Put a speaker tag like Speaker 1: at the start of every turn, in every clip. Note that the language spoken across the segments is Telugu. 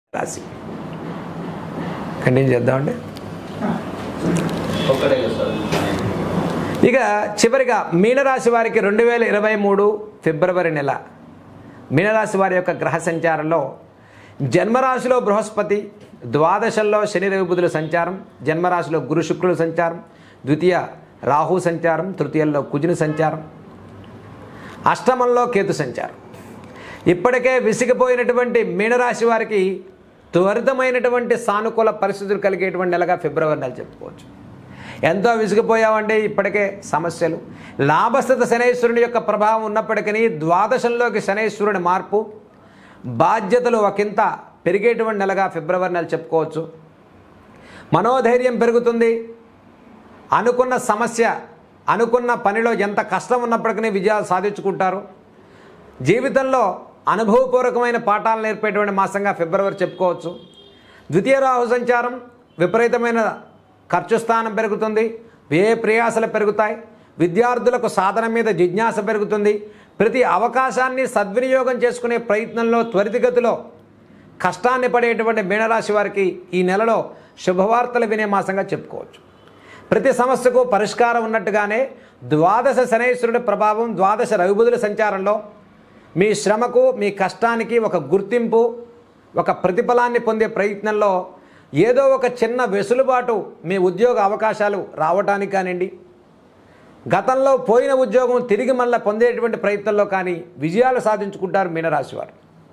Speaker 1: రాశి కంటిన్యూ చేద్దామండి
Speaker 2: ఒక్కటే కదా సార్
Speaker 1: ఇక చివరిగా మీనరాశి వారికి రెండు వేల ఇరవై మూడు ఫిబ్రవరి నెల మీనరాశి వారి యొక్క గ్రహ సంచారంలో జన్మరాశిలో బృహస్పతి ద్వాదశంలో శని రవి బుధుల సంచారం జన్మరాశిలో గురు శుక్రుల సంచారం ద్వితీయ రాహు సంచారం తృతీయంలో కుజుని సంచారం అష్టమంలో కేతు సంచారం ఇప్పటికే విసిగిపోయినటువంటి మీనరాశి వారికి త్వరితమైనటువంటి సానుకూల పరిస్థితులు కలిగేటువంటి నెలగా ఫిబ్రవరి నెల చెప్పుకోవచ్చు ఎంతో విసిగిపోయామంటే ఇప్పటికే సమస్యలు లాభస్థిత శనేశ్వరుని యొక్క ప్రభావం ఉన్నప్పటికీ ద్వాదశంలోకి శనేశ్వరుని మార్పు బాధ్యతలు ఒకంత పెరిగేటువంటి నెలగా ఫిబ్రవరి నెల చెప్పుకోవచ్చు మనోధైర్యం పెరుగుతుంది అనుకున్న సమస్య అనుకున్న పనిలో ఎంత కష్టం ఉన్నప్పటికీ విజయాలు సాధించుకుంటారు జీవితంలో అనుభవపూర్వకమైన పాఠాలు నేర్పేటువంటి మాసంగా ఫిబ్రవరి చెప్పుకోవచ్చు ద్వితీయ రాహు సంచారం విపరీతమైన ఖర్చు స్థానం పెరుగుతుంది వ్యయ ప్రయాసలు పెరుగుతాయి విద్యార్థులకు సాధన మీద జిజ్ఞాస పెరుగుతుంది ప్రతి అవకాశాన్ని సద్వినియోగం చేసుకునే ప్రయత్నంలో త్వరితగతిలో కష్టాన్ని పడేటువంటి మీనరాశి వారికి ఈ నెలలో శుభవార్తలు వినే మాసంగా చెప్పుకోవచ్చు ప్రతి సమస్యకు పరిష్కారం ఉన్నట్టుగానే ద్వాదశ శనేశ్వరుడి ప్రభావం ద్వాదశ రవిబుధుల సంచారంలో మీ శ్రమకు మీ కష్టానికి ఒక గుర్తింపు ఒక ప్రతిఫలాన్ని పొందే ప్రయత్నంలో ఏదో ఒక చిన్న వెసులుబాటు మీ ఉద్యోగ అవకాశాలు రావటానికి కానివ్వండి గతంలో పోయిన ఉద్యోగం తిరిగి మళ్ళీ పొందేటువంటి ప్రయత్నంలో కానీ విజయాలు సాధించుకుంటారు మీనరాశి వారు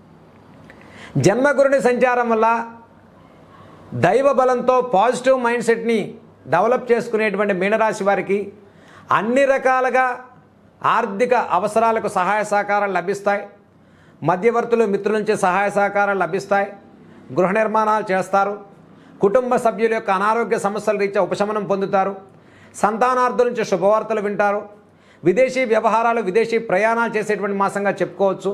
Speaker 1: జన్మగురుని సంచారం వల్ల దైవ బలంతో పాజిటివ్ మైండ్ సెట్ని డెవలప్ చేసుకునేటువంటి మీనరాశి వారికి అన్ని రకాలుగా ఆర్థిక అవసరాలకు సహాయ సహకారాలు లభిస్తాయి మధ్యవర్తులు మిత్రుల నుంచి సహాయ సహకారాలు లభిస్తాయి గృహ నిర్మాణాలు చేస్తారు కుటుంబ సభ్యుల యొక్క అనారోగ్య సమస్యల రీత్యా ఉపశమనం పొందుతారు సంతానార్థుల నుంచి శుభవార్తలు వింటారు విదేశీ వ్యవహారాలు విదేశీ ప్రయాణాలు చేసేటువంటి మాసంగా చెప్పుకోవచ్చు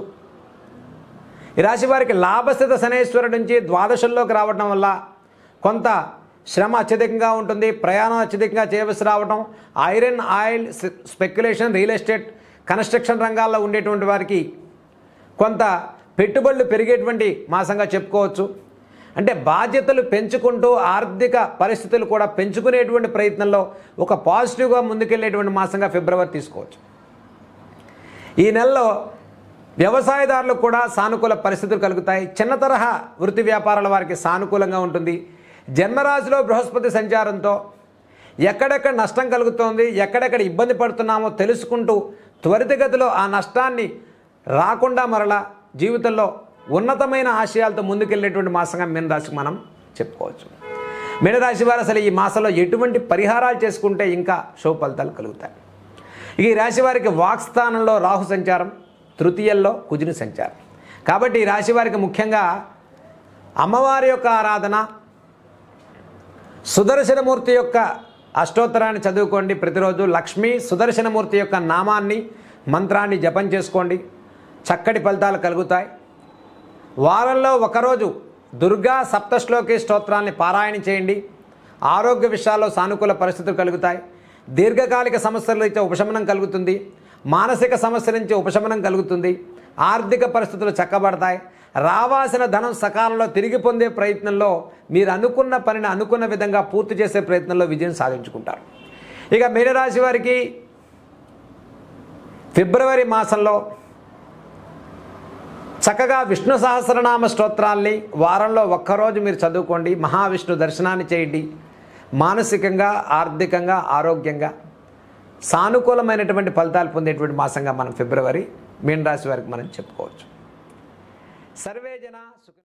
Speaker 1: ఈ రాశి వారికి లాభస్థిత శనేశ్వరుడు నుంచి ద్వాదశంలోకి రావడం వల్ల కొంత శ్రమ అత్యధికంగా ఉంటుంది ప్రయాణం అత్యధికంగా చేయవలసి రావడం iron oil speculation real estate construction రంగాల్లో ఉండేటువంటి వారికి కొంత పెట్టుబడులు పెరిగేటువంటి మాసంగా చెప్పుకోవచ్చు అంటే బాధ్యతలు పెంచుకుంటూ ఆర్థిక పరిస్థితులు కూడా పెంచుకునేటువంటి ప్రయత్నంలో ఒక పాజిటివ్గా ముందుకెళ్ళేటువంటి మాసంగా ఫిబ్రవరి తీసుకోవచ్చు ఈ నెలలో వ్యవసాయదారులకు కూడా సానుకూల పరిస్థితులు కలుగుతాయి చిన్న తరహా వృత్తి వ్యాపారాల వారికి సానుకూలంగా ఉంటుంది జన్మరాశిలో బృహస్పతి సంచారంతో ఎక్కడెక్కడ నష్టం కలుగుతోంది ఎక్కడెక్కడ ఇబ్బంది పడుతున్నామో తెలుసుకుంటూ త్వరితగతిలో ఆ నష్టాన్ని రాకుండా మరలా జీవితంలో ఉన్నతమైన ఆశయాలతో ముందుకెళ్ళేటువంటి మాసంగా మీనరాశికి మనం చెప్పుకోవచ్చు మీనరాశి వారు అసలు ఈ మాసంలో ఎటువంటి పరిహారాలు చేసుకుంటే ఇంకా శుభ ఫలితాలు కలుగుతాయి ఈ రాశి వారికి వాక్స్థానంలో రాహు సంచారం తృతీయంలో కుజుని సంచారం కాబట్టి ఈ రాశి వారికి ముఖ్యంగా అమ్మవారి యొక్క ఆరాధన సుదర్శనమూర్తి యొక్క అష్టోత్తరాన్ని చదువుకోండి ప్రతిరోజు లక్ష్మీ సుదర్శనమూర్తి యొక్క నామాన్ని మంత్రాన్ని జపం చేసుకోండి చక్కటి ఫలితాలు కలుగుతాయి వారంలో ఒకరోజు దుర్గా సప్తశ్లోకి స్తోత్రాన్ని పారాయణ చేయండి ఆరోగ్య విషయాల్లో సానుకూల పరిస్థితులు కలుగుతాయి దీర్ఘకాలిక సమస్యల నుంచి ఉపశమనం కలుగుతుంది మానసిక సమస్య నుంచి ఉపశమనం కలుగుతుంది ఆర్థిక పరిస్థితులు చక్కబడతాయి రావాల్సిన ధనం సకాలంలో తిరిగి పొందే ప్రయత్నంలో మీరు అనుకున్న పనిని అనుకున్న విధంగా పూర్తి చేసే ప్రయత్నంలో విజయం సాధించుకుంటారు ఇక మీనరాశి వారికి ఫిబ్రవరి మాసంలో చక్కగా విష్ణు సహస్రనామ స్తోత్రాల్ని వారంలో ఒక్కరోజు మీరు చదువుకోండి మహావిష్ణు దర్శనాన్ని చేయండి మానసికంగా ఆర్థికంగా ఆరోగ్యంగా సానుకూలమైనటువంటి ఫలితాలు పొందేటువంటి మాసంగా మనం ఫిబ్రవరి మీన రాశి వారికి మనం చెప్పుకోవచ్చు సర్వే జన సుఖ